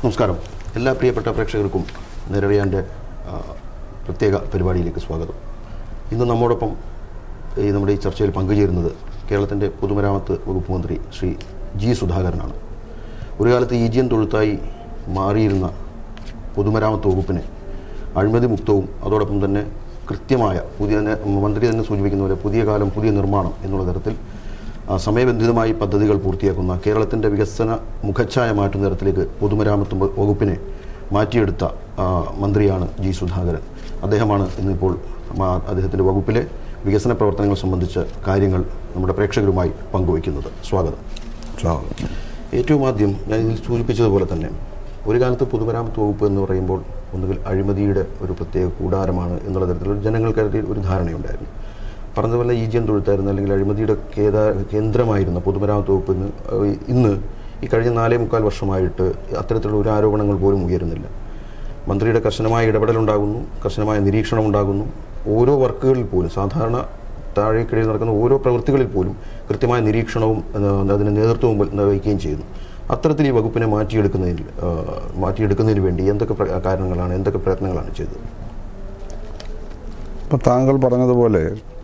നമസ്കാരം എല്ലാ പ്രിയപ്പെട്ട പ്രേക്ഷകർക്കും നിരറിയാൻ്റെ ആ, പ്രത്യേക പരിപാടിയിലേക്ക് സ്വാഗതം ഇന്ന് നമ്മോടൊപ്പം ഈ നമ്മുടെ ഈ ചർച്ചയിൽ പങ്കുചേരുന്നത് കേരളത്തിൻ്റെ പൊതുമരാമത്ത് വകുപ്പ് മന്ത്രി ശ്രീ ജി സുധാകരനാണ് ഒരു കാലത്ത് ഈജിയൻ തൊഴുത്തായി മാറിയിരുന്ന പൊതുമരാമത്ത് വകുപ്പിനെ അഴിമതി മുക്തവും അതോടൊപ്പം തന്നെ കൃത്യമായ പുതിയ തന്നെ മന്ത്രി തന്നെ സൂചിപ്പിക്കുന്ന പോലെ പുതിയ കാലം പുതിയ നിർമ്മാണം എന്നുള്ള തരത്തിൽ ആ, സമയബന്ധിതമായി പദ്ധതികൾ പൂർത്തിയാക്കുന്ന കേരളത്തിൻ്റെ വികസന മുഖച്ഛായ മാറ്റുന്ന തരത്തിലേക്ക് പൊതുമരാമത്ത് വ- വകുപ്പിനെ മാറ്റിയെടുത്ത ആ, മന്ത്രിയാണ് ജി സുധാകരൻ അദ്ദേഹമാണ് ഇന്നിപ്പോൾ മാ- അദ്ദേഹത്തിൻ്റെ വകുപ്പിലെ വികസന പ്രവർത്തനങ്ങൾ സംബന്ധിച്ച കാര്യങ്ങൾ നമ്മുടെ പ്രേക്ഷകരുമായി പങ്കുവയ്ക്കുന്നത് സ്വാഗതം സ്വാഗതം ഏറ്റവും ആദ്യം ഞാൻ ഇതിൽ സൂചിപ്പിച്ചതുപോലെ തന്നെ ഒരു കാലത്ത് പൊതുമരാമത്ത് വകുപ്പ് എന്ന് പറയുമ്പോൾ ഒന്നുകിൽ അഴിമതിയുടെ ഒരു പ്രത്യേക കൂടാരമാണ് എന്നുള്ള തരത്തിലുള്ള ജനങ്ങൾക്കിടയിൽ ഒരു ധാരണയുണ്ടായിരുന്നു പറഞ്ഞതുപോലെ ഈജിയൻ തൊഴുത്തായിരുന്നു അല്ലെങ്കിൽ അഴിമതിയുടെ കേദാ കേന്ദ്രമായിരുന്ന പൊതുമരാമത്ത് വകുപ്പ് ഇന്ന് ഏഹ് ഇന്ന് ഈ കഴിഞ്ഞ നാലേ മുക്കാൽ വർഷമായിട്ട് അത്തരത്തിലുള്ള ഒരു ആരോപണങ്ങൾ പോലും ഉയരുന്നില്ല മന്ത്രിയുടെ കർശനമായ ഇടപെടലുണ്ടാകുന്നു കർശനമായ നിരീക്ഷണം ഉണ്ടാകുന്നു ഓരോ വർക്കുകളിൽ പോലും സാധാരണ താഴേക്കിടയിൽ നടക്കുന്ന ഓരോ പ്രവൃത്തികളിൽ പോലും കൃത്യമായ നിരീക്ഷണവും ഏഹ്, അതിന് നേതൃത്വവും വഹിക്കുകയും ചെയ്യുന്നു അത്തരത്തിൽ ഈ വകുപ്പിനെ മാറ്റിയെടുക്കുന്നതിൽ ഏഹ്, മാറ്റിയെടുക്കുന്നതിന് വേണ്ടി എന്തൊക്കെ പ്ര- കാരണങ്ങളാണ് എന്തൊക്കെ പ്രയത്നങ്ങളാണ് ചെയ്തത് ഇപ്പം താങ്കൾ പറഞ്ഞതുപോലെ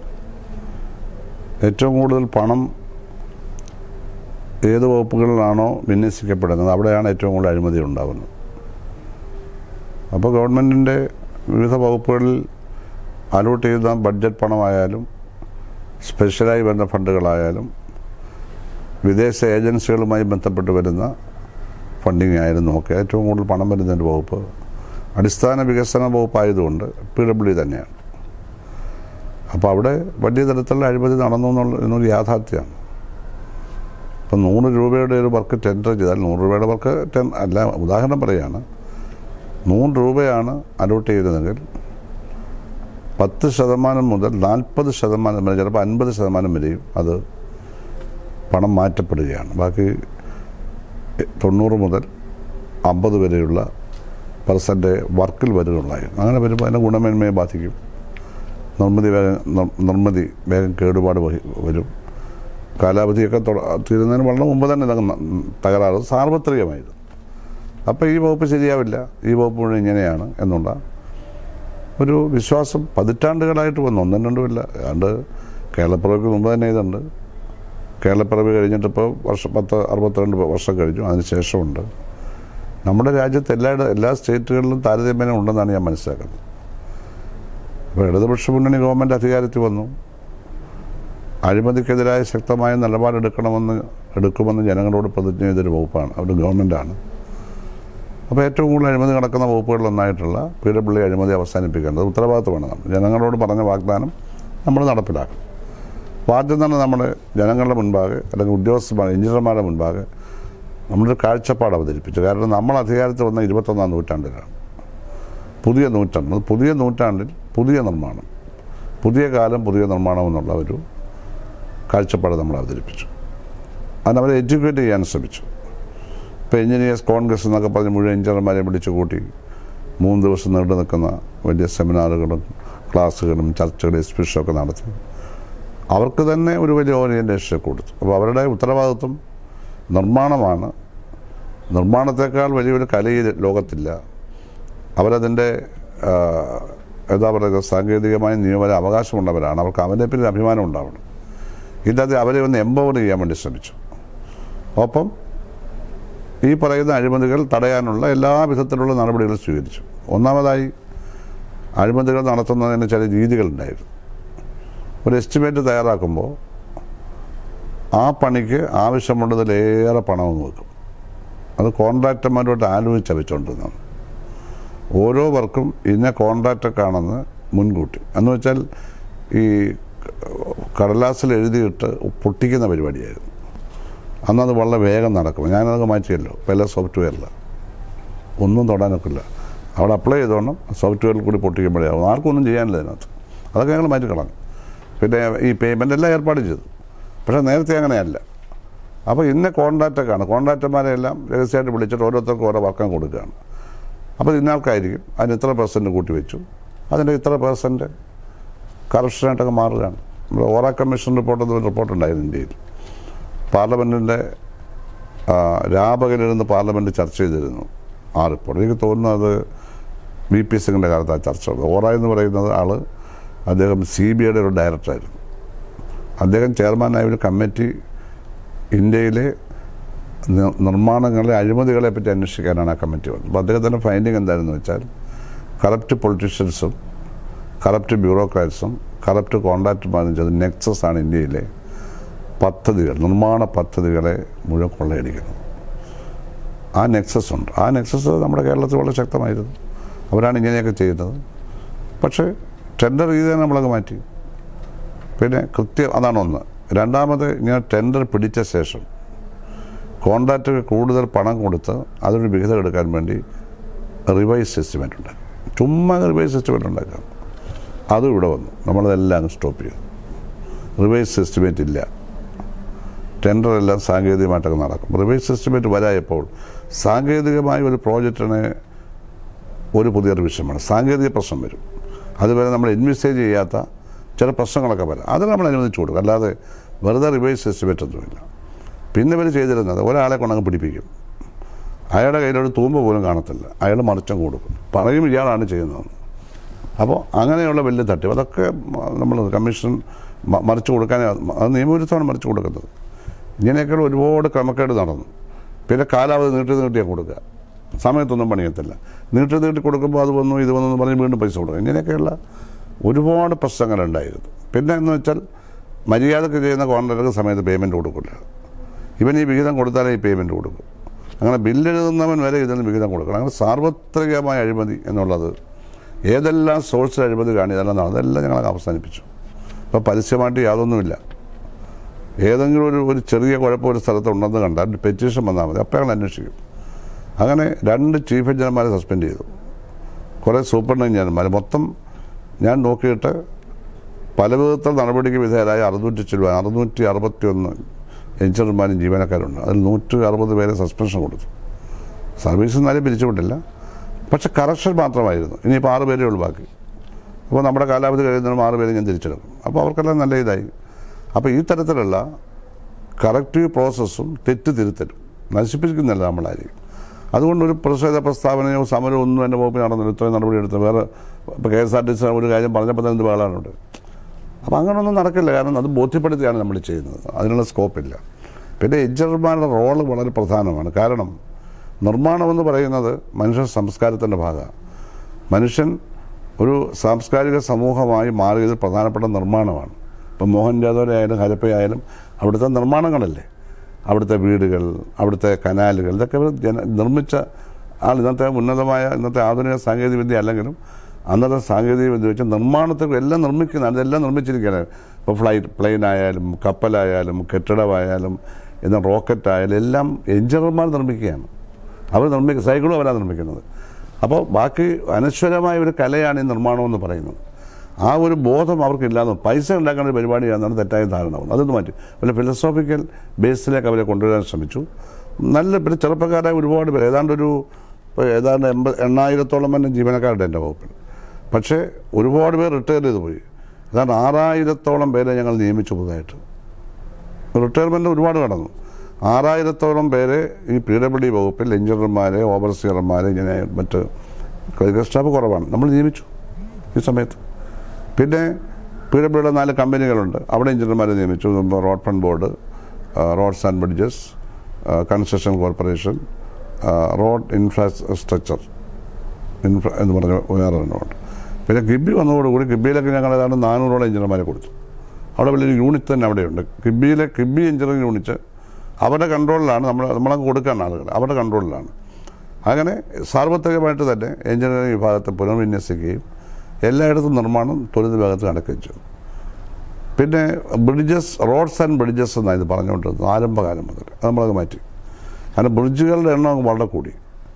ഏറ്റവും കൂടുതൽ പണം ഏത് വകുപ്പുകളിലാണോ വിന്യസിക്കപ്പെടുന്നത് അവിടെയാണ് ഏറ്റവും കൂടുതൽ അഴിമതി ഉണ്ടാകുന്നത് അപ്പോൾ ഗവൺമെൻറ്റിൻ്റെ വിവിധ വകുപ്പുകളിൽ അലോട്ട് ചെയ്ത ബഡ്ജറ്റ് പണമായാലും സ്പെഷ്യലായി വരുന്ന ഫണ്ടുകളായാലും വിദേശ ഏജൻസികളുമായി ബന്ധപ്പെട്ട് വരുന്ന ഫണ്ടിങ് ആയിരുന്നു ഒക്കെ ഏറ്റവും കൂടുതൽ പണം വരുന്നതിൻ്റെ വകുപ്പ് അടിസ്ഥാന വികസന വകുപ്പായതുകൊണ്ട് പി ഡബ്ല്യു തന്നെയാണ് അപ്പോൾ അവിടെ വലിയ തരത്തിലുള്ള അഴിമതി നടന്നു എന്നുള്ള എന്നൊരു യാഥാർത്ഥ്യമാണ് ഇപ്പം നൂറ് രൂപയുടെ ഒരു വർക്ക് ടെൻഡർ ചെയ്താൽ നൂറ് രൂപയുടെ വർക്ക് ടെൻ അല്ല ഉദാഹരണം പറയുകയാണ് നൂറ് രൂപയാണ് അലോട്ട് ചെയ്തതെങ്കിൽ പത്ത് ശതമാനം മുതൽ നാൽപ്പത് ശതമാനം വരെ ചിലപ്പോൾ അൻപത് ശതമാനം വരെയും അത് പണം മാറ്റപ്പെടുകയാണ് ബാക്കി തൊണ്ണൂറ് മുതൽ അമ്പത് വരെയുള്ള പെർസെൻ്റ് വർക്കിൽ വരികയുള്ളായിരുന്നു അങ്ങനെ വരുമ്പോൾ അതിൻ്റെ ഗുണമേന്മയെ ബാധിക്കും നിർമ്മിതി വേഗം നിർ- നിർമ്മിതി വേഗം കേടുപാട് വഹി- വരും കാലാവധിയൊക്കെ തൊട- തീരുന്നതിന് വളരെ മുമ്പ് തന്നെ ഇതൊക്കെ ന- തകരാറ് സാർവത്രികമായിരുന്നു അപ്പോൾ ഈ വകുപ്പ് ശരിയാവില്ല ഈ വകുപ്പ് മുഴുവൻ ഇങ്ങനെയാണ് എന്നുള്ള ഒരു വിശ്വാസം പതിറ്റാണ്ടുകളായിട്ട് വന്നു ഒന്നും രണ്ടുമില്ല അതുകൊണ്ട് കേരളപ്പിറവിക്ക് മുമ്പ് തന്നെ ഇതുണ്ട് കേരളപ്പിറവി കഴിഞ്ഞിട്ടിപ്പോൾ വർഷം പത്ത് അറുപത്തിരണ്ട് വർഷം കഴിഞ്ഞു അതിന് ശേഷമുണ്ട് നമ്മുടെ രാജ്യത്ത് എല്ലാ എല്ലാ സ്റ്റേറ്റുകളിലും താരതമ്യം ഉണ്ടെന്നാണ് ഞാൻ മനസ്സിലാക്കുന്നത് അപ്പോൾ ഇടതുപക്ഷ മുന്നണി ഗവൺമെൻറ് അധികാരത്തിൽ വന്നു അഴിമതിക്കെതിരായ ശക്തമായ നിലപാടെടുക്കണമെന്ന് എടുക്കുമെന്ന് ജനങ്ങളോട് പ്രതിജ്ഞ ചെയ്തൊരു വകുപ്പാണ് അവരുടെ ഗവൺമെൻറ്റാണ് അപ്പോൾ ഏറ്റവും കൂടുതൽ അഴിമതി നടക്കുന്ന വകുപ്പുകളിലൊന്നായിട്ടുള്ള പി ഡബ്ല്യു അഴിമതി അവസാനിപ്പിക്കേണ്ടത് ഉത്തരവാദിത്തമാണ് നമ്മൾ ജനങ്ങളോട് പറഞ്ഞ വാഗ്ദാനം നമ്മൾ നടപ്പിലാക്കും അപ്പോൾ ആദ്യം തന്നെ നമ്മൾ ജനങ്ങളുടെ മുൻപാകെ അല്ലെങ്കിൽ ഉദ്യോഗസ്ഥന്മാർ എഞ്ചിനീയർമാരുടെ മുൻപാകെ നമ്മളൊരു കാഴ്ചപ്പാട് അവതരിപ്പിച്ചു കാരണം നമ്മൾ അധികാരത്തിൽ വന്ന ഇരുപത്തൊന്നാം നൂറ്റാണ്ടിലാണ് പുതിയ നൂറ്റാണ്ട് അത് പുതിയ നൂറ്റാണ്ടിൽ പുതിയ നിർമ്മാണം പുതിയ കാലം പുതിയ നിർമ്മാണം എന്നുള്ള ഒരു കാഴ്ചപ്പാട് നമ്മൾ അവതരിപ്പിച്ചു അതിനവരെ എഡ്യൂക്കേറ്റ് ചെയ്യാൻ ശ്രമിച്ചു ഇപ്പോൾ എഞ്ചിനീയേഴ്സ് കോൺഗ്രസ് എന്നൊക്കെ പറഞ്ഞ് മുഴുവൻ എഞ്ചിനീയർമാരെ വിളിച്ചു കൂട്ടി മൂന്ന് ദിവസം നീണ്ടു നിൽക്കുന്ന വലിയ സെമിനാറുകളും ക്ലാസ്സുകളും ചർച്ചകളും എക്സിബിഷനും ഒക്കെ നടത്തി അവർക്ക് തന്നെ ഒരു വലിയ ഓറിയൻറ്റേഷൻ കൊടുത്തു അപ്പോൾ അവരുടെ ഉത്തരവാദിത്വം നിർമ്മാണമാണ് നിർമ്മാണത്തെക്കാൾ വലിയൊരു കല ഈ ലോകത്തില്ല അവരതിൻ്റെ ആ, എന്താ പറയുക സാങ്കേതികമായ നിയമന അവകാശമുള്ളവരാണ് അവർക്ക് അവൻ്റെ പിന്നിൽ അഭിമാനം ഉണ്ടാവണം ഇല്ലാതെ അവരെ ഒന്ന് എംപവർ ചെയ്യാൻ വേണ്ടി ശ്രമിച്ചു ഒപ്പം ഈ പറയുന്ന അഴിമതികൾ തടയാനുള്ള എല്ലാ വിധത്തിലുള്ള നടപടികളും സ്വീകരിച്ചു ഒന്നാമതായി അഴിമതികൾ നടത്തുന്നതിന് ചില രീതികളുണ്ടായിരുന്നു ഒരു എസ്റ്റിമേറ്റ് തയ്യാറാക്കുമ്പോൾ ആ പണിക്ക് ആവശ്യമുള്ളതിലേറെ പണം അങ്ങ് വെക്കും അത് കോൺട്രാക്ടർമാരോട്ട് ആലോചിച്ച് വെച്ചുകൊണ്ടിരുന്നതാണ് ഓരോ വർക്കും ഇന്ന കോൺട്രാക്ടർക്കാണെന്ന് മുൻകൂട്ടി എന്ന് വെച്ചാൽ ഈ കടലാസിൽ എഴുതിയിട്ട് പൊട്ടിക്കുന്ന പരിപാടിയായിരുന്നു അന്നത് വളരെ വേഗം നടക്കും ഞാനതൊക്കെ മാറ്റിയല്ലോ ഇപ്പോൾ എല്ലാ സോഫ്റ്റ്വെയറിലാണ് ഒന്നും തൊടാനൊക്കില്ല അവിടെ അപ്ലൈ ചെയ്തോണം സോഫ്റ്റ്വെയറിൽ കൂടി പൊട്ടിക്കുമ്പോഴേ ആവും ആർക്കും ഒന്നും ചെയ്യാനില്ല അതിനകത്ത് അതൊക്കെ ഞങ്ങൾ മാറ്റിക്കളഞ്ഞു പിന്നെ ഈ പേയ്മെൻ്റ് എല്ലാം ഏർപ്പാട് ചെയ്തു പക്ഷേ നേരത്തെ അങ്ങനെയല്ല അപ്പോൾ ഇന്ന കോൺട്രാക്റ്റൊക്കെയാണ് കോൺട്രാക്ടർമാരെ എല്ലാം രഹസ്യമായിട്ട് വിളിച്ചിട്ട് ഓരോരുത്തർക്കും ഓരോ വർക്കം കൊടുക്കുകയാണ് അപ്പോൾ ഇന്നാൾക്കായിരിക്കും അതിന് ഇത്ര പെർസെൻറ്റ് കൂട്ടി വെച്ചു അതിൻ്റെ ഇത്ര പെർസെൻറ്റ് കറപ്ഷനായിട്ടൊക്കെ മാറുകയാണ് നമ്മുടെ ഓറ കമ്മീഷൻ റിപ്പോർട്ട് എന്നൊരു റിപ്പോർട്ടുണ്ടായിരുന്നു ഇന്ത്യയിൽ പാർലമെൻറ്റിൻ്റെ രാപകലിരുന്ന് പാർലമെൻറ്റ് ചർച്ച ചെയ്തിരുന്നു ആ റിപ്പോർട്ട് എനിക്ക് തോന്നുന്നത് വി പി സിംഗിൻ്റെ കാലത്ത് ആ ചർച്ച വന്നത്. ഓറ എന്ന് പറയുന്നത് ആൾ അദ്ദേഹം സി ബി ഐയുടെ ഒരു ഡയറക്ടറായിരുന്നു അദ്ദേഹം ചെയർമാനായ ഒരു കമ്മിറ്റി ഇന്ത്യയിലെ നി- നിർമ്മാണങ്ങളെ അഴിമതികളെ പറ്റി അന്വേഷിക്കാനാണ് ആ കമ്മിറ്റി വന്നത് അപ്പോൾ അദ്ദേഹത്തിൻ്റെ ഫൈൻഡിങ് എന്തായിരുന്നു വെച്ചാൽ കറപ്റ്റ് പൊളിറ്റീഷ്യൻസും കറപ്റ്റ് ബ്യൂറോക്രാറ്റ്സും കറപ്റ്റ് കോൺട്രാക്ടർമാരും ചെയ്ത് നെക്സസ് ആണ് ഇന്ത്യയിലെ പദ്ധതികൾ നിർമ്മാണ പദ്ധതികളെ മുഴുവൻ കൊള്ളയടിക്കുന്നത് ആ നെക്സസ് ഉണ്ട് ആ നെക്സസ് നമ്മുടെ കേരളത്തിൽ വളരെ ശക്തമായിരുന്നു അവരാണ് ഇങ്ങനെയൊക്കെ ചെയ്യുന്നത് പക്ഷേ ടെൻഡർ രീതി തന്നെ നമ്മളൊക്കെ മാറ്റി പിന്നെ കൃത്യം അതാണ് ഒന്ന് രണ്ടാമത് ഇങ്ങനെ ടെൻഡർ പിടിച്ച ശേഷം കോൺട്രാക്ടർക്ക് കൂടുതൽ പണം കൊടുത്ത് അതൊരു വിഹിതം എടുക്കാൻ വേണ്ടി റിവൈസ് എസ്റ്റിമേറ്റ് ഉണ്ടാക്കി ചുമ്മാ റിവൈസ് എസ്റ്റിമേറ്റ് ഉണ്ടാക്കാം അതും ഇവിടെ വന്നു നമ്മളതെല്ലാം അങ്ങ് സ്റ്റോപ്പ് ചെയ്തു റിവൈസ് എസ്റ്റിമേറ്റ് ഇല്ല ടെൻഡർ എല്ലാം സാങ്കേതികമായിട്ടൊക്കെ നടക്കും റിവൈസ് എസ്റ്റിമേറ്റ് വരായപ്പോൾ സാങ്കേതികമായ ഒരു പ്രോജക്റ്റിന് ഒരു പുതിയ റിവിഷനാണ് സാങ്കേതിക പ്രശ്നം വരും അതുവരെ നമ്മൾ ഇൻവെസ്റ്റേജ് ചെയ്യാത്ത ചില പ്രശ്നങ്ങളൊക്കെ വരാം അത് നമ്മൾ അനുവദിച്ചു കൊടുക്കും അല്ലാതെ വെറുതെ റിവൈസ് എസ്റ്റിമേറ്റ് ഒന്നുമില്ല പിന്നെ ഇവർ ചെയ്തിരുന്നത് ഒരാളെ കൊണ്ടങ്ങ് പിടിപ്പിക്കും അയാളുടെ കയ്യിലൊരു തൂമ്പ് പോലും കാണത്തില്ല അയാൾ മറിച്ചം കൊടുക്കും പറയും ഇയാളാണ് ചെയ്യുന്നതെന്ന് അപ്പോൾ അങ്ങനെയുള്ള വലിയ തട്ടിപ്പ് അതൊക്കെ നമ്മൾ കമ്മീഷൻ മ- മറിച്ചു കൊടുക്കാൻ അത് നിയമവിരുദ്ധമാണ് മറിച്ചു കൊടുക്കുന്നത് ഇങ്ങനെയൊക്കെയുള്ള ഒരുപാട് ക്രമക്കേട് നടന്നു പിന്നെ കാലാവധി നീട്ടി നീട്ടിയാൽ കൊടുക്കുക സമയത്തൊന്നും പണിയത്തില്ല നീട്ടി നീട്ടി കൊടുക്കുമ്പോൾ അത് വന്നു ഇത് വന്നു എന്ന് പറഞ്ഞ് വീണ്ടും പൈസ കൊടുക്കുക ഇങ്ങനെയൊക്കെയുള്ള ഒരുപാട് പ്രശ്നങ്ങളുണ്ടായിരുന്നു പിന്നെ എന്ന് വെച്ചാൽ മര്യാദക്ക് ചെയ്യുന്ന കോൺട്രാക്ടർക്ക് സമയത്ത് പേയ്മെൻറ്റ് കൊടുക്കില്ല ഇവൻ ഈ വിഹിതം കൊടുത്താലേ ഈ പേയ്മെൻറ്റ് കൊടുക്കും അങ്ങനെ ബില്ലെഴുതുന്നവൻ വരെ ഇതിന് വിഹിതം കൊടുക്കണം അങ്ങനെ സാർവത്രികമായ അഴിമതി എന്നുള്ളത് ഏതെല്ലാം സോഴ്സിൽ അഴിമതി കാണി ഇതെല്ലാം നടന്നു അതെല്ലാം ഞങ്ങൾ അവസാനിപ്പിച്ചു ഇപ്പോൾ പരസ്യമായിട്ട് യാതൊന്നുമില്ല ഏതെങ്കിലും ഒരു ഒരു ചെറിയ കുഴപ്പം ഒരു സ്ഥലത്ത് ഉണ്ടെന്ന് കണ്ടാൽ ഒരു പെറ്റീഷൻ വന്നാൽ മതി അപ്പോൾ ഞങ്ങൾ അന്വേഷിക്കും അങ്ങനെ രണ്ട് ചീഫ് എഞ്ചിനീയർമാരെ സസ്പെൻഡ് ചെയ്തു കുറേ സൂപ്രണ്ട് എഞ്ചിനീയർമാർ മൊത്തം ഞാൻ നോക്കിയിട്ട് പല വിധത്തിൽ നടപടിക്ക് വിധേയരായ അറുന്നൂറ്റി ചില്ലുവ അറുന്നൂറ്റി അറുപത്തി ഒന്ന് എഞ്ചിനീയർമാരും ജീവനക്കാരുണ്ട് അതിൽ നൂറ്റി അറുപത് പേരെ സസ്പെൻഷൻ കൊടുത്തു സർവീസിൽ നിന്നാലും പിരിച്ചുവിട്ടില്ല പക്ഷെ കറക്ഷൻ മാത്രമായിരുന്നു ഇനിയിപ്പോൾ ആറ് പേരേ ഉള്ളൂ ബാക്കി അപ്പോൾ നമ്മുടെ കാലാവധി കഴിയുന്നതിനും ആറ് പേരെ ഞാൻ തിരിച്ചെടുക്കും അപ്പോൾ അവർക്കെല്ലാം നല്ല ഇതായി അപ്പോൾ ഈ തരത്തിലുള്ള കറക്റ്റീവ് പ്രോസസ്സും തെറ്റ് തിരുത്തലും നശിപ്പിക്കുന്നില്ല നമ്മളായിരിക്കും അതുകൊണ്ട് ഒരു പ്രതിഷേധ പ്രസ്താവനയോ സമരമോ ഒന്നും എൻ്റെ വകുപ്പിൽ നടന്നില്ല ഇത്രയും നടപടി എടുത്ത് വേറെ ഇപ്പോൾ K S R T C ഒരു കാര്യം പറഞ്ഞപ്പോൾ തന്നെ എന്ത് ബഹളാനുണ്ട് അപ്പോൾ അങ്ങനെയൊന്നും നടക്കില്ല കാരണം അത് ബോധ്യപ്പെടുത്തിയാണ് നമ്മൾ ചെയ്യുന്നത് അതിനുള്ള സ്കോപ്പില്ല പിന്നെ എഞ്ചിനീയർമാരുടെ റോള് വളരെ പ്രധാനമാണ് കാരണം നിർമ്മാണമെന്ന് പറയുന്നത് മനുഷ്യ സംസ്കാരത്തിൻ്റെ ഭാഗമാണ് മനുഷ്യൻ ഒരു സാംസ്കാരിക സമൂഹമായി മാറിയത് പ്രധാനപ്പെട്ട നിർമ്മാണമാണ് ഇപ്പം മോഹൻജാദോരെ ആയാലും ഹരപ്പയായാലും അവിടുത്തെ നിർമ്മാണങ്ങളല്ലേ അവിടുത്തെ വീടുകൾ അവിടുത്തെ കനാലുകൾ ഇതൊക്കെ ഇവർ ജന നിർമ്മിച്ച ആൾ ഇന്നത്തെ ഉന്നതമായ ഇന്നത്തെ ആധുനിക സാങ്കേതിക വിദ്യ അല്ലെങ്കിലും അന്നത്തെ സാങ്കേതിക വിദ്യ വെച്ച് നിർമ്മാണത്തിൽ എല്ലാം നിർമ്മിക്കുന്ന അതെല്ലാം നിർമ്മിച്ചിരിക്കുകയാണ് ഇപ്പോൾ ഫ്ലൈറ്റ് പ്ലെയിൻ ആയാലും കപ്പലായാലും കെട്ടിടമായാലും എന്നാൽ റോക്കറ്റ് ആയാലും എല്ലാം എഞ്ചിനീയർമാർ നിർമ്മിക്കുകയാണ് അവർ നിർമ്മിക്കുക സൈക്കിളും അവരാണ് നിർമ്മിക്കുന്നത് അപ്പോൾ ബാക്കി അനശ്വരമായ ഒരു കലയാണ് ഈ നിർമ്മാണം എന്ന് പറയുന്നത് ആ ഒരു ബോധം അവർക്കില്ലാതെ പൈസ ഉണ്ടാക്കുന്ന ഒരു പരിപാടിയാണെന്നാണ് തെറ്റായ ധാരണ വന്നത് അതൊന്ന് മാറ്റി പിന്നെ ഫിലോസോഫിക്കൽ ബേസിലേക്ക് അവരെ കൊണ്ടുവരാൻ ശ്രമിച്ചു നല്ല പിന്നെ ചെറുപ്പക്കാരായ ഒരുപാട് പേര് ഏതാണ്ട് ഒരു ഇപ്പോൾ ഏതാണ്ട് എൺപത് എണ്ണായിരത്തോളം തന്നെ ജീവനക്കാരുണ്ട് എൻ്റെ വകുപ്പിൽ പക്ഷേ ഒരുപാട് പേർ റിട്ടയർ ചെയ്ത് പോയി ഏതാണ്ട് ആറായിരത്തോളം പേരെ ഞങ്ങൾ നിയമിച്ചു പുതുതായിട്ട് റിട്ടയർമെൻറ്റ് ഒരുപാട് കടന്നു ആറായിരത്തോളം പേരെ ഈ പി ഡബ്ല്യു ഡി വകുപ്പിൽ എഞ്ചിനീയർമാരെ ഓവർസിയർമാരെ ഇങ്ങനെ മറ്റ് ക്ലറിക്കൽ സ്റ്റാഫ് കുറവാണ് നമ്മൾ നിയമിച്ചു ഈ സമയത്ത് പിന്നെ പി ഡബ്ല്യുടെ നാല് കമ്പനികളുണ്ട് അവിടെ എഞ്ചിനീയർമാരെ നിയമിച്ചു road fund board roads and bridges construction corporation road infrastructure infra എന്ന് പറഞ്ഞ വേറെ ഒരെണ്ണമുണ്ട് പിന്നെ കിബി വന്നതോടുകൂടി കിബിയിലൊക്കെ ഞങ്ങൾ ഏതാണ്ട് നാനൂറോളം എഞ്ചിനീയർമാരെ കൊടുത്തു അവിടെ വലിയൊരു യൂണിറ്റ് തന്നെ അവിടെയുണ്ട് കിബിയിലെ കിബി എഞ്ചിനീയറിംഗ് യൂണിറ്റ് അവരുടെ കൺട്രോളിലാണ് നമ്മൾ നമ്മളങ്ങ് കൊടുക്കാൻ ആളുകൾ അവരുടെ കൺട്രോളിലാണ് അങ്ങനെ സാർവത്രികമായിട്ട് തന്നെ എഞ്ചിനീയറിംഗ് വിഭാഗത്തെ പുനർവിന്യസിക്കുകയും എല്ലായിടത്തും നിർമ്മാണം തൊഴിൽ വിഭാഗത്തിൽ നടക്കുകയും ചെയ്തു പിന്നെ ബ്രിഡ്ജസ് റോഡ്സ് ആൻഡ് ബ്രിഡ്ജസ് എന്നാണ് ഇത് പറഞ്ഞുകൊണ്ടിരുന്നത് ആരംഭകാലം മുതൽ അത് നമ്മളത് മാറ്റി കാരണം ബ്രിഡ്ജുകളുടെ എണ്ണം അങ്ങ് വളരെ കൂടി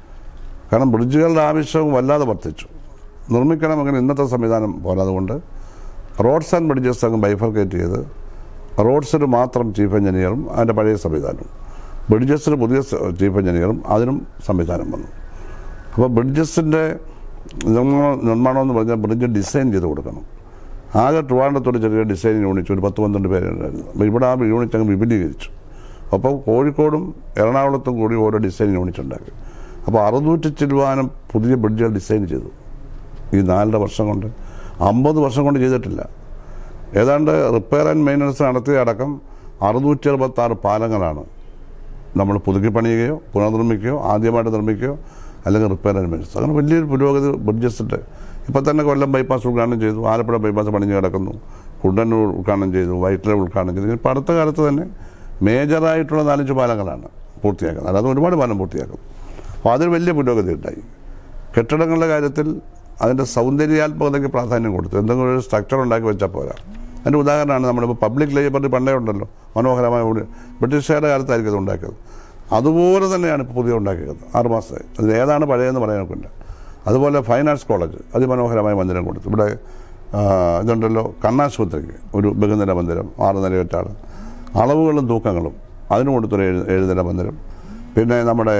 കാരണം ബ്രിഡ്ജുകളുടെ ആവശ്യവും വല്ലാതെ വർദ്ധിച്ചു നിർമ്മിക്കണമെങ്കിൽ ഇന്നത്തെ സംവിധാനം പോരാതുകൊണ്ട് റോഡ്സ് ആൻഡ് ബ്രിഡ്ജസ് അങ്ങ് ബൈഫർക്കേറ്റ് ചെയ്ത് റോഡ്സിന് മാത്രം ചീഫ് എഞ്ചിനീയറും അതിൻ്റെ പഴയ സംവിധാനവും ബ്രിഡ്ജസിന് പുതിയ സ- ചീഫ് എഞ്ചിനീയറും അതിനും സംവിധാനം വന്നു അപ്പോൾ ബ്രിഡ്ജസിൻ്റെ നിർമ്മാണം നിർമ്മാണം എന്ന് പറഞ്ഞാൽ ബ്രിഡ്ജ് ഡിസൈൻ ചെയ്ത് കൊടുക്കണം ആകെ ട്രിവാൻഡ്രത്തോട് ചെറിയ ഡിസൈൻ യൂണിറ്റ് ഒരു പത്ത് പന്ത്രണ്ട് പേരുണ്ടായിരുന്നു അപ്പോൾ ഇവിടെ ആ യൂണിറ്റ് അങ്ങ് വിപുലീകരിച്ചു അപ്പോൾ കോഴിക്കോടും എറണാകുളത്തും കൂടി ഓരോ ഡിസൈൻ യൂണിറ്റ് ഉണ്ടാക്കി അപ്പോൾ അറുന്നൂറ്റി ചില്ലുവാനും പുതിയ ബ്രിഡ്ജുകൾ ഡിസൈൻ ചെയ്തു ഈ നാലര വർഷം കൊണ്ട് അമ്പത് വർഷം കൊണ്ട് ചെയ്തിട്ടില്ല ഏതാണ്ട് റിപ്പയർ ആൻഡ് മെയിൻ്റനൻസ് നടത്തിയ അടക്കം അറുന്നൂറ്റി അറുപത്തി ആറ് പാലങ്ങളാണ് നമ്മൾ പുതുക്കി പണിയുകയോ പുനർനിർമ്മിക്കുകയോ ആദ്യമായിട്ട് നിർമ്മിക്കുകയോ അല്ലെങ്കിൽ റിപ്പയർ ആൻഡ് മെയിൻ്റനൻസ് അങ്ങനെ വലിയൊരു പുരോഗതി ബ്രിഡ്ജസിൻ്റെ ഇപ്പം തന്നെ കൊല്ലം ബൈപ്പാസ് ഉദ്ഘാടനം ചെയ്തു ആലപ്പുഴ ബൈപ്പാസ് പണിഞ്ഞ് കിടക്കുന്നു കുണ്ടന്നൂർ ഉദ്ഘാടനം ചെയ്തു വൈറ്റില ഉദ്ഘാടനം ചെയ്തു ഇപ്പം അടുത്ത കാലത്ത് തന്നെ മേജറായിട്ടുള്ള നാലഞ്ച് പാലങ്ങളാണ് പൂർത്തിയാക്കുന്നത് അല്ലാതെ ഒരുപാട് പാലം പൂർത്തിയാക്കും അപ്പോൾ അതൊരു വലിയ പുരോഗതി ഉണ്ടായി കെട്ടിടങ്ങളുടെ കാര്യത്തിൽ അതിൻ്റെ സൗന്ദര്യാത്മകതയ്ക്ക് പ്രാധാന്യം കൊടുത്തു എന്തെങ്കിലും ഒരു സ്ട്രക്ചർ ഉണ്ടാക്കി വെച്ചാൽ പോരാ അതിൻ്റെ ഉദാഹരണമാണ് നമ്മളിപ്പോൾ പബ്ലിക് ലൈബ്രറി പണ്ടേ ഉണ്ടല്ലോ മനോഹരമായ ഒരു ബ്രിട്ടീഷുകാരുടെ കാലത്തായിരിക്കും ഇത് ഉണ്ടാക്കിയത് അതുപോലെ തന്നെയാണ് ഇപ്പോൾ പുതിയ ഉണ്ടാക്കിയത് ആറ് മാസമായി അതിൽ ഏതാണ് പഴയതെന്ന് പറയാനൊക്കില്ല അതുപോലെ ഫൈൻ ആർട്സ് കോളേജ് അതിമനോഹരമായ മന്ദിരം കൊടുത്തു ഇവിടെ ആ, ഇതുണ്ടല്ലോ കണ്ണാശുപത്രിക്ക് ഒരു ബഹുനില മന്ദിരം ആറ് നിലയൊറ്റാണ് അളവുകളും തൂക്കങ്ങളും അതിന് കൊടുത്തൊരു ഏഴ് ഏഴ് നില മന്ദിരം പിന്നെ നമ്മുടെ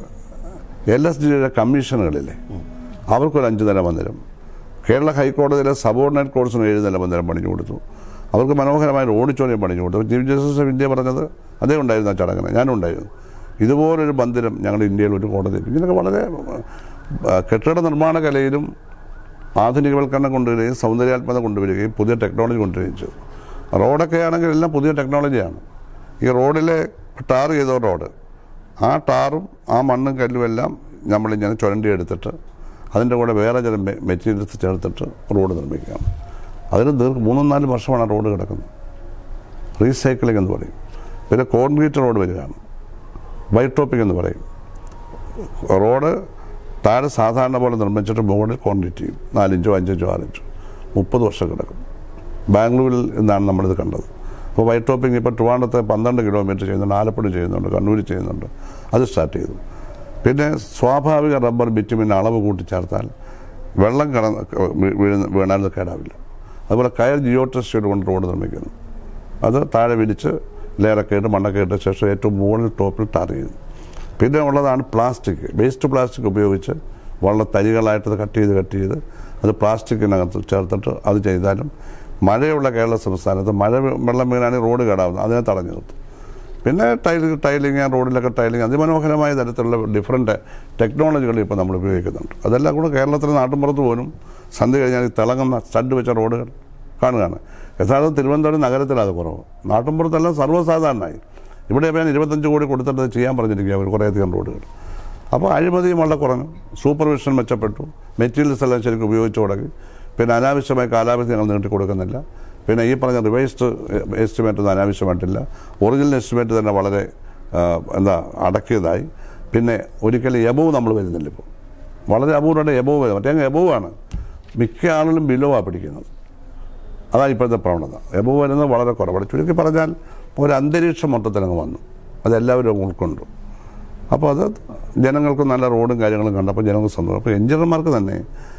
എൽ എസ് ഡിയുടെ കമ്മീഷനുകളില്ലേ അവർക്കൊരു അഞ്ച് നില മന്ദിരം കേരള ഹൈക്കോടതിയിലെ സബോർഡിനേറ്റ് കോഴ്സിന് ഏഴ് നില മന്ദിരം പണിഞ്ഞു കൊടുത്തു അവർക്ക് മനോഹരമായ ഒരു ഓഡിറ്റോറിയം പണിഞ്ഞു കൊടുത്തു ചീഫ് ജസ്റ്റിസ് ഓഫ് ഇന്ത്യ പറഞ്ഞത് അതേ ഉണ്ടായിരുന്നു ആ ചടങ്ങിന് ഞാനും ഉണ്ടായിരുന്നു ഇതുപോലൊരു മന്ദിരം ഞങ്ങളുടെ ഇന്ത്യയിൽ ഒരു കോടതി ഇതിനൊക്കെ വളരെ ആ, കെട്ടിട നിർമ്മാണ കലയിലും ആധുനികവൽക്കരണം കൊണ്ടുവരികയും സൗന്ദര്യാത്മകത കൊണ്ടുവരികയും പുതിയ ടെക്നോളജി കൊണ്ടുവരികയും ചെയ്തു റോഡൊക്കെ ആണെങ്കിൽ എല്ലാം പുതിയ ടെക്നോളജിയാണ് ഈ റോഡിലെ ടാർ ചെയ്ത റോഡ് ആ ടാറും ആ മണ്ണും കല്ലും എല്ലാം നമ്മളിങ്ങനെ ചുരണ്ടി എടുത്തിട്ട് അതിൻ്റെ കൂടെ വേറെ ചില മെ- മെറ്റീരിയൽസ് ചേർത്തിട്ട് റോഡ് നിർമ്മിക്കുകയാണ് അതിന് ദീർഘ മൂന്നും നാല് വർഷമാണ് ആ റോഡ് കിടക്കുന്നത് റീസൈക്ലിംഗ് എന്ന് പറയും പിന്നെ കോൺക്രീറ്റ് റോഡ് വരികയാണ് വൈറ്റ് ടോപ്പിംഗ് എന്ന് പറയും റോഡ് താഴെ സാധാരണ പോലെ നിർമ്മിച്ചിട്ട് മുകളിൽ കോൺക്രീറ്റ് ചെയ്യും നാലിഞ്ചോ അഞ്ചിഞ്ചോ ആറിഞ്ചോ മുപ്പത് വർഷം കിടക്കും ബാംഗ്ലൂരിൽ നിന്നാണ് നമ്മളിത് കണ്ടത് അപ്പോൾ വൈറ്റ് ടോപ്പിംഗ് ഇപ്പോൾ ട്രിവാൻഡ്രത്തെ പന്ത്രണ്ട് കിലോമീറ്റർ ചെയ്യുന്നുണ്ട് ആലപ്പുഴ ചെയ്യുന്നുണ്ട് കണ്ണൂർ ചെയ്യുന്നുണ്ട് അത് സ്റ്റാർട്ട് ചെയ്തു പിന്നെ സ്വാഭാവിക റബ്ബർ ബിറ്റുമിന് അളവ് കൂട്ടിച്ചേർത്താൽ വെള്ളം കടന്ന് വീഴുന്ന വീണാൽ അത് കേടാവില്ല അതുപോലെ കയർ ജിയോ ടെസ്റ്റ് കൊണ്ട് റോഡ് നിർമ്മിക്കുന്നു അത് താഴെ വിരിച്ച് ലെയറൊക്കെ ഇട്ട് മണ്ണൊക്കെ ഇട്ട ശേഷം ഏറ്റവും മുകളിൽ ടോപ്പിൽ ടാർ ചെയ്യുന്നു പിന്നെ ഉള്ളതാണ് പ്ലാസ്റ്റിക് വേസ്റ്റ് പ്ലാസ്റ്റിക് ഉപയോഗിച്ച് വളരെ തരികളായിട്ട് ഇത് കട്ട് ചെയ്ത് കട്ട് ചെയ്ത് അത് പ്ലാസ്റ്റിക്കിനകത്ത് ചേർത്തിട്ട് അത് ചെയ്താലും മഴയുള്ള കേരള സംസ്ഥാനത്ത് മഴ വെള്ളം വീണാണെങ്കിൽ റോഡ് കേടാവുന്നു അതിനെ തടഞ്ഞു നിർത്തും പിന്നെ ടൈൽ ടൈലിങ് റോഡിലൊക്കെ ടൈലിങ് അതിമനോഹരമായ തരത്തിലുള്ള ഡിഫറെൻറ്റ് ടെക്നോളജികൾ ഇപ്പോൾ നമ്മൾ ഉപയോഗിക്കുന്നുണ്ട് അതെല്ലാം കൂടെ കേരളത്തിലെ നാട്ടിൻപുറത്ത് പോലും സന്ധ്യ കഴിഞ്ഞാൽ ഈ തിളങ്ങുന്ന സ്റ്റഡ് വെച്ച റോഡുകൾ കാണുകയാണ് യഥാർത്ഥം തിരുവനന്തപുരം നഗരത്തിലാണ് അത് കുറവ് നാട്ടിൻപുറത്തെല്ലാം സർവ്വസാധാരണമായി ഇവിടെ ഇപ്പോൾ ഞാൻ ഇരുപത്തഞ്ച് കോടി കൊടുത്തിട്ട് അത് ചെയ്യാൻ പറഞ്ഞിരിക്കുക അവർ കുറേയധികം റോഡുകൾ അപ്പോൾ അഴിമതിയും വളരെ കുറഞ്ഞു സൂപ്പർവിഷൻ മെച്ചപ്പെട്ടു മെറ്റീരിയൽസ് എല്ലാം ശരിക്കും ഉപയോഗിച്ച് തുടങ്ങി പിന്നെ അനാവശ്യമായ കാലാവധി ഞങ്ങൾ നീട്ടി കൊടുക്കുന്നില്ല പിന്നെ ഈ പറഞ്ഞ റിവൈസ്ഡ് എസ്റ്റിമേറ്റ് ഒന്നും അനാവശ്യമായിട്ടില്ല ഒറിജിനൽ എസ്റ്റിമേറ്റ് തന്നെ വളരെ ആ, എന്താ അടക്കിയതായി പിന്നെ ഒരിക്കലും എബവ് നമ്മൾ വരുന്നില്ല ഇപ്പോൾ വളരെ അപൂർവമായിട്ട് എബവ് വരും മറ്റേ എബവ് ആണ് മിക്ക ആളുകളും ബിലോ ആ പിടിക്കുന്നത് അതാണ് ഇപ്പോഴത്തെ പ്രവണത എബവ് വരുന്നത് വളരെ കുറവാണ് ചുരുക്കി പറഞ്ഞാൽ ഒരു അന്തരീക്ഷം മൊത്തത്തിലങ്ങ് വന്നു അതെല്ലാവരും അങ്ങ് ഉൾക്കൊണ്ടു അപ്പോൾ അത് ജനങ്ങൾക്ക് നല്ല റോഡും കാര്യങ്ങളും കണ്ടപ്പോൾ ജനങ്ങൾക്ക് സന്തോഷം അപ്പോൾ എഞ്ചിനീയർമാർക്ക് തന്നെ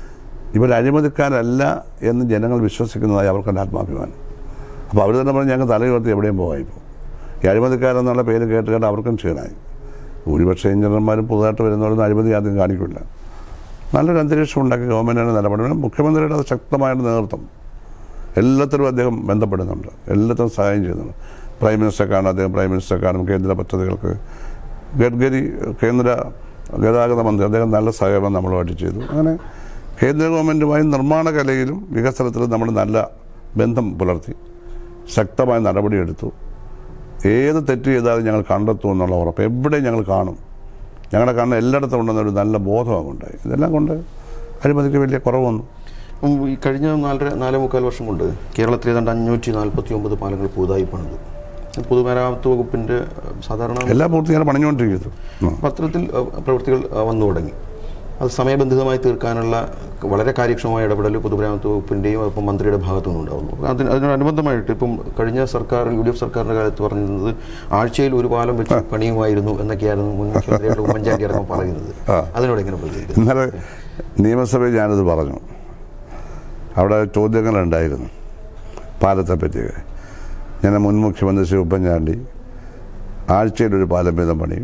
ഇവർ അഴിമതിക്കാരല്ല എന്ന് ജനങ്ങൾ വിശ്വസിക്കുന്നതായി അവർക്ക് ആത്മാഭിമാനം അപ്പോൾ അവർ തന്നെ പറഞ്ഞ് ഞങ്ങൾ തലയുയർത്തി എവിടെയും പോകാം ഇപ്പോൾ ഈ അഴിമതിക്കാരെന്നുള്ള പേര് കേട്ട് കേട്ട് അവർക്കും ക്ഷീണമായി ഭൂരിപക്ഷ എഞ്ചിനീയർമാരും പുതുതായിട്ട് വരുന്നവരൊന്നും അഴിമതി ആദ്യം കാണിക്കില്ല നല്ലൊരു അന്തരീക്ഷം ഉണ്ടാക്കി ഗവൺമെൻറ്റിന് നിലപാട് മുഖ്യമന്ത്രിയുടെ അത് ശക്തമായിട്ട് നേതൃത്വം എല്ലാത്തിലും അദ്ദേഹം ബന്ധപ്പെടുന്നുണ്ട് എല്ലാത്തിനും സഹായം ചെയ്യുന്നുണ്ട് പ്രൈം മിനിസ്റ്റർ കാണും അദ്ദേഹം പ്രൈം മിനിസ്റ്റർ കാണും കേന്ദ്ര പദ്ധതികൾക്ക് ഗഡ്കരി കേന്ദ്ര ഗതാഗത മന്ത്രി അദ്ദേഹം നല്ല സഹകരണം നമ്മളുമായിട്ട് ചെയ്തു അങ്ങനെ കേന്ദ്ര ഗവൺമെൻറ്റുമായി നിർമ്മാണ കലയിലും വികസനത്തിലും നമ്മൾ നല്ല ബന്ധം പുലർത്തി ശക്തമായ നടപടിയെടുത്തു ഏത് തെറ്റ് ചെയ്താലും ഞങ്ങൾ കണ്ടെത്തും എന്നുള്ള ഉറപ്പ് എവിടെയും ഞങ്ങൾ കാണും ഞങ്ങളുടെ കണ്ണ് എല്ലായിടത്തും ഉണ്ടെന്നൊരു നല്ല ബോധമാണ് ഉണ്ടായി ഇതെല്ലാം കൊണ്ട് അഴിമതിക്ക് വലിയ കുറവ് വന്നു ഉം, ഈ കഴിഞ്ഞ നാലര നാലേ മുക്കാൽ വർഷം കൊണ്ട് കേരളത്തിൽ ഏതാണ്ട് അഞ്ഞൂറ്റി നാൽപ്പത്തി ഒമ്പത് പാലങ്ങൾ പുതുതായി പണിതു പൊതുമരാമത്ത് വകുപ്പിന്റെ അഹ്, സാധാരണ എല്ലാം പൂർത്തിയാണ് പണിഞ്ഞുകൊണ്ടിരിക്കുന്നത് ഉം. പത്രത്തിൽ അഹ്, പ്രവൃത്തികൾ അഹ്, വന്നു തുടങ്ങി അത് സമയബന്ധിതമായി തീർക്കാനുള്ള വളരെ കാര്യക്ഷമമായ ഇടപെടൽ പൊതുമരാമത്ത് വകുപ്പിന്റെയും ഒപ്പം മന്ത്രിയുടെ ഭാഗത്തു നിന്നുണ്ടാവുന്നു അതിന് അതിനോടനുബന്ധമായിട്ട് ഇപ്പം കഴിഞ്ഞ സർക്കാർ യു ഡി എഫ് സർക്കാരിന്റെ കാലത്ത് പറഞ്ഞത് ആഴ്ചയിൽ ഒരു പാലം വെച്ച് പണിയുമായിരുന്നു എന്നൊക്കെയായിരുന്നു മുൻ മുഖ്യമന്ത്രിയുടെ ഉമ്മൻചാണ്ടി അടക്കം പറയുന്നത് ആ. അതിനോട് എങ്ങനെ പ്രതികരിക്കുന്നു ഇന്നലെ നിയമസഭയിൽ ഞാനത് പറഞ്ഞു അവിടെ ചോദ്യങ്ങളുണ്ടായിരുന്നു പാലത്തെ പറ്റിയൊക്കെ ഞാൻ മുൻ മുഖ്യമന്ത്രി ശ്രീ ഉമ്മൻചാണ്ടി ആഴ്ചയിലൊരു പാലം വീതം പണിയും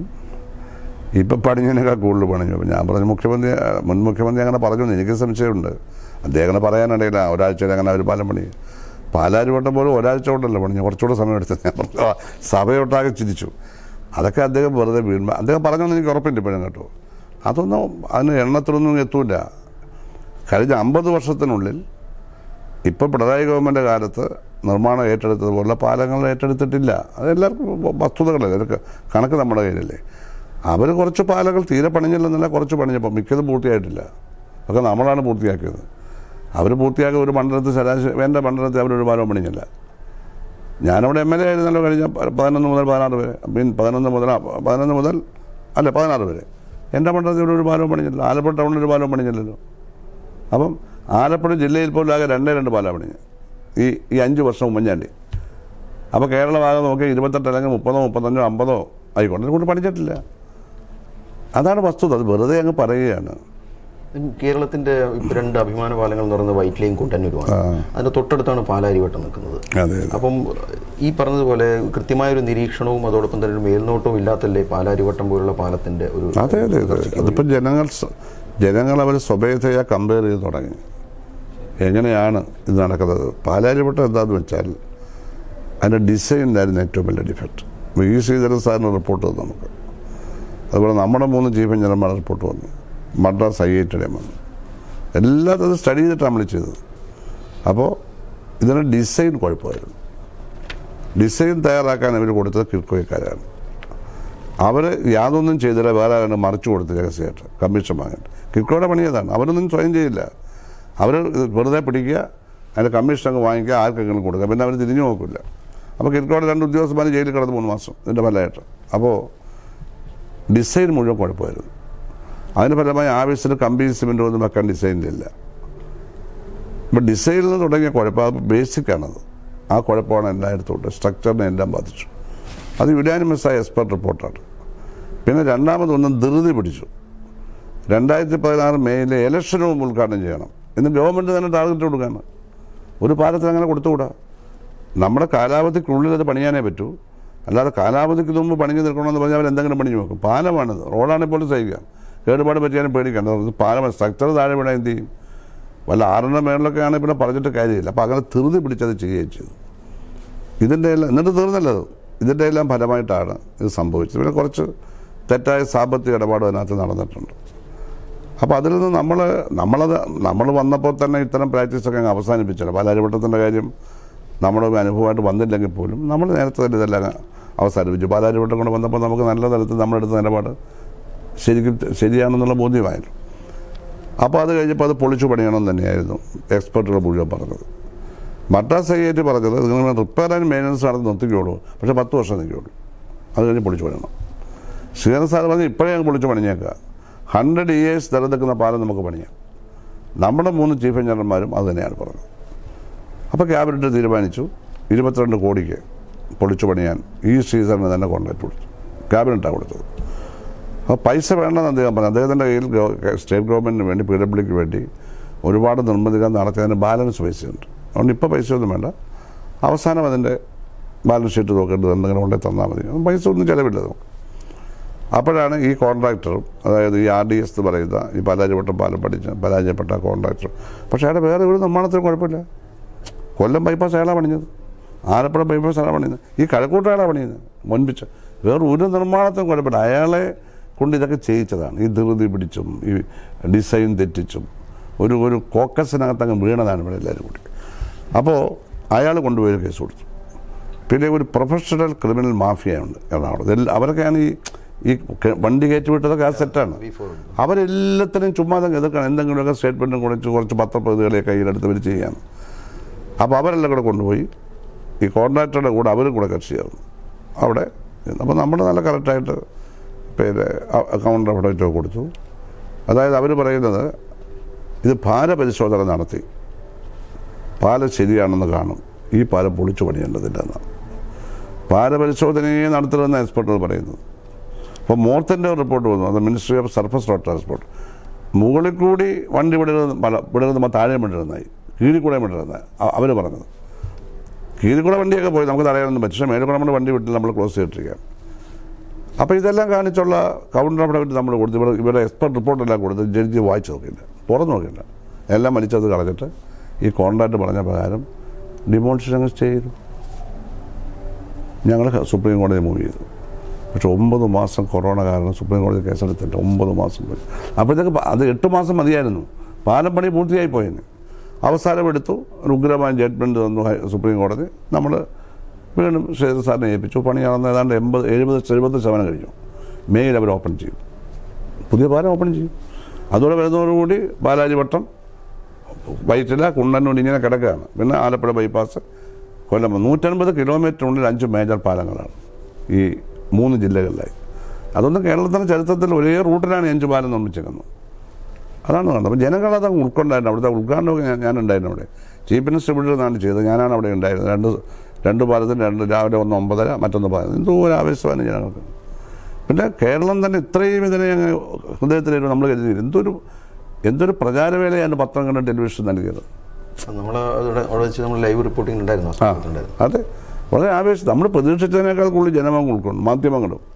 ഇപ്പം പണിഞ്ഞതിനേക്കാൾ കൂടുതൽ പണിഞ്ഞു അപ്പം ഞാൻ പറഞ്ഞു മുഖ്യമന്ത്രി ആ, മുൻ മുഖ്യമന്ത്രി അങ്ങനെ പറഞ്ഞു എന്ന് എനിക്ക് സംശയമുണ്ട് അദ്ദേഹം അങ്ങനെ പറയാനിടയില്ല ഒരാഴ്ചയിൽ അങ്ങനെ ഒരു പാലം പണി പാലാരിവട്ടം പോലും ഒരാഴ്ച കൊണ്ടല്ല പണിഞ്ഞു കുറച്ചുകൂടെ സമയം എടുത്ത് ഞാൻ പറഞ്ഞു, ആ, സഭയൊട്ടാകെ ചിരിച്ചു അതൊക്കെ അദ്ദേഹം വെറുതെ വീഴുമ്പോൾ അദ്ദേഹം പറഞ്ഞൊന്നും എനിക്ക് ഉറപ്പില്ല ഇപ്പോഴും കേട്ടോ അതൊന്നും അതിന് എണ്ണത്തിലൊന്നും എത്തൂല കഴിഞ്ഞ അമ്പത് വർഷത്തിനുള്ളിൽ ഇപ്പോൾ പിണറായി ഗവൺമെൻറ് കാലത്ത് നിർമ്മാണം ഏറ്റെടുത്തതുപോലുള്ള പാലങ്ങൾ ഏറ്റെടുത്തിട്ടില്ല അത് എല്ലാവർക്കും വസ്തുതകളല്ലേ അതൊക്കെ കണക്ക് നമ്മുടെ കയ്യിലല്ലേ അവർ കുറച്ച് പാലങ്ങൾ തീരെ പണിഞ്ഞില്ലെന്നല്ല കുറച്ച് പണിഞ്ഞപ്പോൾ മിക്കതും പൂർത്തിയായിട്ടില്ല ഒക്കെ നമ്മളാണ് പൂർത്തിയാക്കിയത് അവർ പൂർത്തിയാക്കിയ ഒരു മണ്ഡലത്തിൽ ശരാശരി എൻ്റെ മണ്ഡലത്തിൽ അവർ ഒരു പാലവും പണിഞ്ഞില്ല ഞാനവിടെ എം എൽ എ ആയിരുന്നല്ലോ കഴിഞ്ഞ പ- പതിനൊന്ന് മുതൽ പതിനാറ് വരെ മീൻ പതിനൊന്ന് മുതൽ ആ, പതിനൊന്ന് മുതൽ അല്ല പതിനാറ് വരെ എൻ്റെ മണ്ഡലത്തിൽ ഇവിടെ ഒരു പാലവും പണിഞ്ഞില്ല ആലപ്പുഴ ടൗണിൽ ഒരു പാലവും പണിഞ്ഞില്ലല്ലോ അപ്പം ആലപ്പുഴ ജില്ലയിൽ പോലും ആകെ രണ്ടേ രണ്ട് പാലാണ് പണിഞ്ഞത് ഈ ഈ അഞ്ച് വർഷം ഉമ്മൻചാണ്ടി അപ്പോൾ കേരള ഭാഗം നോക്കി ഇരുപത്തെട്ട് അല്ലെങ്കിൽ മുപ്പതോ മുപ്പത്തഞ്ചോ അമ്പതോ ആയിക്കോട്ടെ അതുകൊണ്ട് പഠിച്ചിട്ടില്ല അതാണ് വസ്തുത അത് വെറുതെ അങ്ങ് പറയുകയാണ് കേരളത്തിന്റെ ഇപ്പൊ രണ്ട് അഭിമാന പാലങ്ങൾ എന്ന് പറയുന്നത് വൈറ്റ്ലയും കൂട്ടന്നൂരുമാണ് അതിന്റെ തൊട്ടടുത്താണ് പാലാരിവട്ടം നിൽക്കുന്നത് അതെ അപ്പം ഈ പറഞ്ഞതുപോലെ കൃത്യമായ ഒരു നിരീക്ഷണവും അതോടൊപ്പം തന്നെ ഒരു മേൽനോട്ടവും ഇല്ലാത്തല്ലേ പാലാരിവട്ടം പോലുള്ള പാലത്തിന്റെ ഒരു അതെ അതെ അതെ അതിപ്പോൾ ജനങ്ങൾ സ- ജനങ്ങൾ അവർ സ്വഭേതയാ കമ്പയർ ചെയ്ത് തുടങ്ങി എങ്ങനെയാണ് ഇത് നടക്കുന്നത് പാലാരിവട്ടം എന്താണെന്ന് വെച്ചാൽ അതിൻ്റെ ഡിസൈനിലായിരുന്നു ഏറ്റവും വലിയ ഡിഫക്റ്റ് വി ശ്രീധരൻ സാറിന് റിപ്പോർട്ട് തന്നു നമുക്ക് അതുപോലെ നമ്മുടെ മൂന്ന് ചീഫ് എഞ്ചിനീയർമാർ റിപ്പോർട്ട് വന്നു മദ്രാസ് ഐ ഐ ടിയുടെ വന്നു എല്ലാത്തതും സ്റ്റഡി ചെയ്തിട്ടാണ് നമ്മൾ ചെയ്തത് അപ്പോൾ ഇതിൻ്റെ ഡിസൈൻ കുഴപ്പമായിരുന്നു ഡിസൈൻ തയ്യാറാക്കാൻ ഇവർ കൊടുത്തത് കിർക്കോയക്കാരാണ് അവർ യാതൊന്നും ചെയ്തില്ല വേറെ ആരാണ് മറിച്ചു കൊടുത്ത് രഹസ്യമായിട്ട് കമ്മീഷൻ വാങ്ങാൻ കിർക്കോയുടെ പണി അതാണ് അവരൊന്നും സ്വയം ചെയ്യില്ല അവർ വെറുതെ പിടിക്കുക അതിൻ്റെ കമ്മീഷൻ അങ്ങ് വാങ്ങിക്കുക ആർക്കെങ്കിലും കൊടുക്കുക പിന്നെ അവർ തിരിഞ്ഞു നോക്കില്ല അപ്പോൾ കിർക്കോയുടെ രണ്ട് ഉദ്യോഗസ്ഥന്മാർ ജയിലിൽ കിടന്ന് മൂന്ന് മാസം ഇതിൻ്റെ ഫലമായിട്ട് അപ്പോൾ ഡിസൈൻ മുഴുവൻ കുഴപ്പമായിരുന്നു അതിന് ഫലമായി ആവശ്യത്തിന് കമ്പി സിമെൻ്റ് ഒന്നും വെക്കാൻ ഡിസൈനിലില്ല ഇപ്പം ഡിസൈനിൽ നിന്ന് തുടങ്ങിയ കുഴപ്പം അത് ബേസിക്കാണത് ആ കുഴപ്പമാണ് എല്ലായിടത്തും ഉണ്ട് സ്ട്രക്ചറിനെ എല്ലാം ബാധിച്ചു അത് യുനാനിമസായ എക്സ്പെർട്ട് റിപ്പോർട്ടാണ് പിന്നെ രണ്ടാമതൊന്നും ധൃതി പിടിച്ചു രണ്ടായിരത്തി പതിനാറ് മെയ്യിലെ ഇലക്ഷനും ഉദ്ഘാടനം ചെയ്യണം ഇന്ന് ഗവൺമെൻറ് തന്നെ ടാർഗറ്റ് കൊടുക്കുകയാണ് ഒരു പാലത്തിന് അങ്ങനെ കൊടുത്തുകൂടാ നമ്മുടെ കാലാവധിക്കുള്ളിൽ അത് പണിയാനേ പറ്റൂ അല്ലാതെ കാലാവധിക്ക് മുമ്പ് പണിഞ്ഞു നിൽക്കണമെന്ന് പറഞ്ഞാൽ അവർ എന്തെങ്കിലും പണിഞ്ഞു നോക്കും പാലമാണിത് റോഡാണെങ്കിൽ പോലും സഹിക്കാം കേടുപാട് പറ്റിയാലും പേടിക്കണ്ട ഇത് പാലമാണ് സ്ട്രക്ചർ താഴെ വീണാൽ എന്ത് ചെയ്യും വല്ല ആറിൻ്റെ മേളിലൊക്കെ ആണെങ്കിൽ പിന്നെ പറഞ്ഞിട്ട് കാര്യമില്ല അപ്പോൾ അങ്ങനെ ധൃതി പിടിച്ചത് ചെയ്യുകയും ചെയ്തു ഇതിൻ്റെ എല്ലാം എന്നിട്ട് തീർന്നല്ലത് ഇതിൻ്റെ എല്ലാം ഫലമായിട്ടാണ് ഇത് സംഭവിച്ചത് പിന്നെ കുറച്ച് തെറ്റായ സാമ്പത്തിക ഇടപാട് അതിനകത്ത് നടന്നിട്ടുണ്ട് അപ്പോൾ അതിൽ നിന്ന് നമ്മൾ നമ്മളത് നമ്മൾ വന്നപ്പോൾ തന്നെ ഇത്തരം പ്രാക്ടീസൊക്കെ അങ്ങ് അവസാനിപ്പിച്ചല്ലോ പാലാരിവട്ടത്തിൻ്റെ കാര്യം നമ്മുടെ ഒരു അനുഭവമായിട്ട് വന്നില്ലെങ്കിൽ പോലും നമ്മൾ നേരത്തെ തന്നെ ഇതെല്ലാം അങ്ങ് അവസാനിപ്പിച്ചു പാലാരിവട്ടം കൊണ്ട് വന്നപ്പോൾ നമുക്ക് നല്ല തരത്തിൽ നമ്മളെടുത്ത നിലപാട് ശരിക്കും ശരിയാണെന്നുള്ള ബോധ്യമായിരുന്നു അപ്പോൾ അത് കഴിഞ്ഞപ്പോൾ അത് പൊളിച്ചു പണിയണം തന്നെയായിരുന്നു എക്സ്പെർട്ടുകൾ മുഴുവൻ പറഞ്ഞത് മദ്രാസ് ഐ ഐ ടി പറഞ്ഞത് നിങ്ങൾ റിപ്പയർ ആൻഡ് മെയിൻ്റനൻസ് നടത്തി നിർത്തിക്കോളൂ പക്ഷേ പത്ത് വർഷം നിൽക്കുള്ളൂ അത് കഴിഞ്ഞ് പൊളിച്ചു പണിയണം ശ്രീധരൻ സാർ പറഞ്ഞ് ഇപ്പോഴേ അങ്ങ് പൊളിച്ചു പണിഞ്ഞേക്കുക ഹൺഡ്രഡ് ഇയേഴ്സ് നിലനിൽക്കുന്ന പാലം നമുക്ക് പണിയാം നമ്മുടെ മൂന്ന് ചീഫ് എഞ്ചിനീയർമാരും അത് തന്നെയാണ് പറഞ്ഞത് അപ്പോൾ ക്യാബിനറ്റ് തീരുമാനിച്ചു ഇരുപത്തിരണ്ട് കോടിക്ക് പൊളിച്ചു പണിയാൻ ഈ ശ്രീധരന് തന്നെ കോൺട്രാക്ട് കൊടുത്തു ക്യാബിനറ്റാണ് കൊടുത്തത് അപ്പോൾ പൈസ വേണ്ടെന്ന് അദ്ദേഹം പറഞ്ഞു അദ്ദേഹത്തിൻ്റെ കയ്യിൽ ഗവ- സ്റ്റേറ്റ് ഗവൺമെൻറ്റിന് വേണ്ടി പി ഡബ്ല്യുക്ക് വേണ്ടി ഒരുപാട് നിർമ്മിതികൾ നടത്തിയതിന് ബാലൻസ് പൈസയുണ്ട് അതുകൊണ്ട് ഇപ്പോൾ പൈസയൊന്നും വേണ്ട അവസാനം അതിൻ്റെ ബാലൻസ് ഷീറ്റ് നോക്കേണ്ടത് എന്തെങ്കിലും കൊണ്ടേ തന്നാൽ മതി അത് പൈസ ഒന്നും ചിലവില്ല നമുക്ക് അപ്പോഴാണ് ഈ കോൺട്രാക്ടറും അതായത് ഈ ആർ ഡി എസ് എന്ന് പറയുന്ന ഈ പരാജയപ്പെട്ട പാലം പഠിച്ച പരാജയപ്പെട്ട കോൺട്രാക്ടർ പക്ഷേ അയാളുടെ വേറെ ഒരു നിർമ്മാണത്തിനും കുഴപ്പമില്ല കൊല്ലം ബൈപ്പാസ് അയാളാണ് പണിഞ്ഞത് ആലപ്പുഴ ബൈപ്പാസ് അയാളാണ് പണിയുന്നത് ഈ കഴക്കൂട്ട് അയാളാണ് പണിയുന്നത് മുൻപിച്ച വേറെ ഒരു നിർമ്മാണത്തിനും കുഴപ്പമില്ല അയാളെ കൊണ്ട് ഇതൊക്കെ ചെയ്യിച്ചതാണ് ഈ ധൃതി പിടിച്ചും ഈ ഡിസൈൻ തെറ്റിച്ചും ഒരു ഒരു കോക്കസിനകത്ത് അങ്ങ് വീണതാണ് ഇവിടെ എല്ലാവരും കൂടി അപ്പോൾ അയാൾ കൊണ്ടുപോയി ഒരു കേസ് കൊടുത്തു പിന്നെ ഒരു പ്രൊഫഷണൽ ക്രിമിനൽ മാഫിയ ഉണ്ട് എറണാകുളത്ത് എല്ലാ- അവരൊക്കെയാണ് ഈ ഈ ക- വണ്ടി കയറ്റി വിട്ടതൊക്കെ ആ സെറ്റാണ് അവരെല്ലാത്തിനും ചുമ്മാ അങ്ങ് എതിർക്കണം എന്തെങ്കിലുമൊക്കെ സ്റ്റേറ്റ്മെൻറ്റും കുറിച്ച് കുറച്ച് പത്രപ്രതികളെ കയ്യിലെടുത്ത് അവർ ചെയ്യാണ് അപ്പോൾ അവരെല്ലാം കൂടെ കൊണ്ടുപോയി ഈ കോൺട്രാക്ടറുടെ കൂടെ അവരും കൂടെ കക്ഷി ചേർന്നു അവിടെ അപ്പോൾ നമ്മൾ നല്ല കറക്റ്റായിട്ട് പിന്നെ അക്കൗണ്ട് അവിടെ കൊടുത്തു അതായത് അവർ പറയുന്നത് ഇത് ഭാരപരിശോധന നടത്തി പാലം ശരിയാണെന്ന് കാണും ഈ പാലം പൊളിച്ചു പണിയേണ്ടതില്ല എന്നാണ് ഭാരപരിശോധനയെ നടത്തണമെന്ന് എക്സ്പെർട്ടുകൾ പറയുന്നത് അപ്പോൾ മോർത്തൻ്റെ റിപ്പോർട്ട് വന്നു അത് ministry of surface road transport മുകളിൽ കൂടി വണ്ടി വിടരുത് മല വിടരുത് താഴെ വിടരുന്നായി കീഴിൽ കൂടെ വിടരുന്നത് അവർ പറഞ്ഞത് കീഴിൽ കൂടെ വണ്ടിയൊക്കെ പോയി നമുക്ക് തടയാനൊന്നും പറ്റും പക്ഷേ മേലെ കൂടെ നമ്മുടെ വണ്ടി വിട്ടിൽ നമ്മൾ ക്ലോസ് ചെയ്തിട്ടിരിക്കാം അപ്പോൾ ഇതെല്ലാം കാണിച്ചുള്ള കൗണ്ടർ അവിടെ നമ്മൾ കൊടുത്തു ഇവിടെ ഇവരുടെ എക്സ്പെർട്ട് റിപ്പോർട്ടെല്ലാം കൊടുത്ത് ജഡ്ജി വായിച്ചു നോക്കില്ല പുറത്ത് നോക്കില്ല എല്ലാം വലിച്ചത് കളഞ്ഞിട്ട് ഈ കോൺട്രാക്ട് പറഞ്ഞ പ്രകാരം ഡിമോൺഷൻ അങ്ങ് സ്റ്റേ ചെയ്തു ഞങ്ങൾ സുപ്രീം കോടതി മൂവ് ചെയ്തു പക്ഷെ ഒമ്പത് മാസം കൊറോണ കാരണം സുപ്രീം കോടതി കേസെടുത്തിട്ട് ഒമ്പത് മാസം പോയി അപ്പോഴത്തേക്ക് പ- അത് എട്ട് മാസം മതിയായിരുന്നു പാലം പണി പൂർത്തിയായി പോയെന്ന് അവസാനം എടുത്തു ഒരു ഉഗ്രമായ ജഡ്ജ്മെൻറ്റ് തന്നു ഹൈ- സുപ്രീം കോടതി നമ്മൾ വീണ്ടും ശ്രീധർ സാറിനെ ഏൽപ്പിച്ചു പണി നടന്ന ഏതാണ്ട് എൺപത് എഴുപത് എഴുപത് ശതമാനം കഴിഞ്ഞു മെയ്യിൽ അവർ ഓപ്പൺ ചെയ്യും പുതിയ പാലം ഓപ്പൺ ചെയ്യും അതോടെ വരുന്നതോടുകൂടി ബാലാജി വട്ടം വൈറ്റില കുണ്ടന്നൂർ ഇങ്ങനെ കിടക്കുകയാണ് പിന്നെ ആലപ്പുഴ ബൈപ്പാസ് കൊല്ലം നൂറ്റൻപത് കിലോമീറ്ററിനുള്ളിൽ അഞ്ച് മേജർ പാലങ്ങളാണ് ഈ മൂന്ന് ജില്ലകളിലായി അതൊന്നും കേരളത്തിൻ്റെ ചരിത്രത്തിൽ ഒരേ റൂട്ടിലാണ് ഈ അഞ്ച് പാലം നിർമ്മിച്ചേക്കുന്നത് അതാണ് കണ്ടത് അപ്പോൾ ജനങ്ങളത് ഉൾക്കൊണ്ടായിരുന്നു അവിടുത്തെ ഉദ്ഘാടനമൊക്കെ ഞാൻ ഞാനുണ്ടായിരുന്നു അവിടെ ചീഫ് മിനിസ്റ്റർ ഇവിടെ നിന്നാണ് ചെയ്തത് ഞാനാണ് അവിടെ ഉണ്ടായിരുന്നത് രണ്ട് രണ്ട് പാലത്തിന് രണ്ട് രാവിലെ ഒന്ന് ഒമ്പതര മറ്റൊന്ന് പതിനൊന്ന് എന്തോ ഒരു ആവേശമാണ് ജനങ്ങൾക്ക് പിന്നെ കേരളം തന്നെ ഇത്രയും ഇതിനെ അങ്ങ് ഹൃദയത്തിലേക്ക് നമ്മൾ കരുതി എന്തൊരു എന്തൊരു പ്രചാരവേലയാണ് പത്രം കണ്ട ടെലിവിഷൻ നൽകിയത് നമ്മൾ അവിടെ അവിടെ വെച്ച് നമ്മൾ ലൈവ് റിപ്പോർട്ടിംഗ് ഉണ്ടായിരുന്നു ആ ആ സമയത്തുണ്ടായിരുന്നു അതെ വളരെ ആവേശം നമ്മൾ പ്രതീക്ഷിച്ചതിനേക്കാൾ കൂടുതൽ ജനമങ്ങൾ ഉൾക്കൊണ്ട് മാധ്യമങ്ങളും